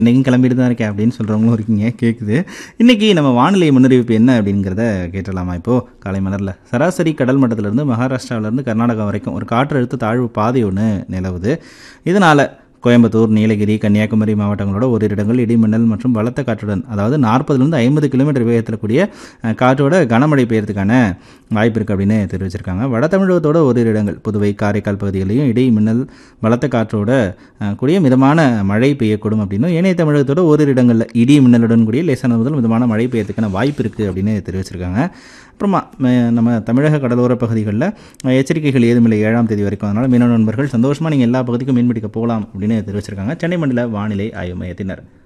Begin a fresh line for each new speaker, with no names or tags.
இன்னைக்கும் கிளம்பிட்டு தான் இருக்கேன் அப்படின்னு சொல்கிறவங்களும் இருக்கீங்க கேட்குது இன்றைக்கி நம்ம வானிலை முன்னறிவிப்பு என்ன அப்படிங்கிறத கேட்டலாமா இப்போது காலை மலரில் சராசரி கடல் மட்டத்திலிருந்து மகாராஷ்டிராவிலேருந்து கர்நாடகா வரைக்கும் ஒரு காற்றழுத்த தாழ்வு பாதை ஒன்று நிலவுது இதனால் கோயம்புத்தூர் நீலகிரி கன்னியாகுமரி மாவட்டங்களோட ஓரிரு இடங்கள் இடிமின்னல் மற்றும் பலத்த காற்றுடன் அதாவது நாற்பதுலேருந்து ஐம்பது கிலோமீட்டர் வேகத்தில் கூடிய அஹ், காற்றோட கனமழை பெய்யறதுக்கான வாய்ப்பு இருக்குது அப்படின்னு தெரிவிச்சிருக்காங்க வட தமிழகத்தோட ஓரிரு இடங்கள் புதுவை காரைக்கால் பகுதிகளிலும் இடி மின்னல் பலத்த காற்றோட அஹ், கூடிய மிதமான மழை பெய்யக்கூடும் அப்படின்னும் ஏனைய தமிழகத்தோட ஓரிரு இடங்களில் இடி மின்னலுடன் கூடிய லேசான முதல் மிதமான மழை பெய்யறதுக்கான வாய்ப்பு இருக்குது அப்படின்னு தெரிவிச்சிருக்காங்க அப்புறமா ம- நம்ம தமிழக கடலோர பகுதிகளில் அஹ், எச்சரிக்கைகள் ஏதுமில்லை ஏழாம் தேதி வரைக்கும் அதனால் மீனவ நண்பர்கள் சந்தோஷமாக நீங்கள் எல்லா பகுதிக்கும் மீன்பிடிக்க போகலாம் அப்படின்னு தெரிவிச்சிருக்காங்க சென்னை மண்டல வானிலை ஆய்வு மையத்தினர்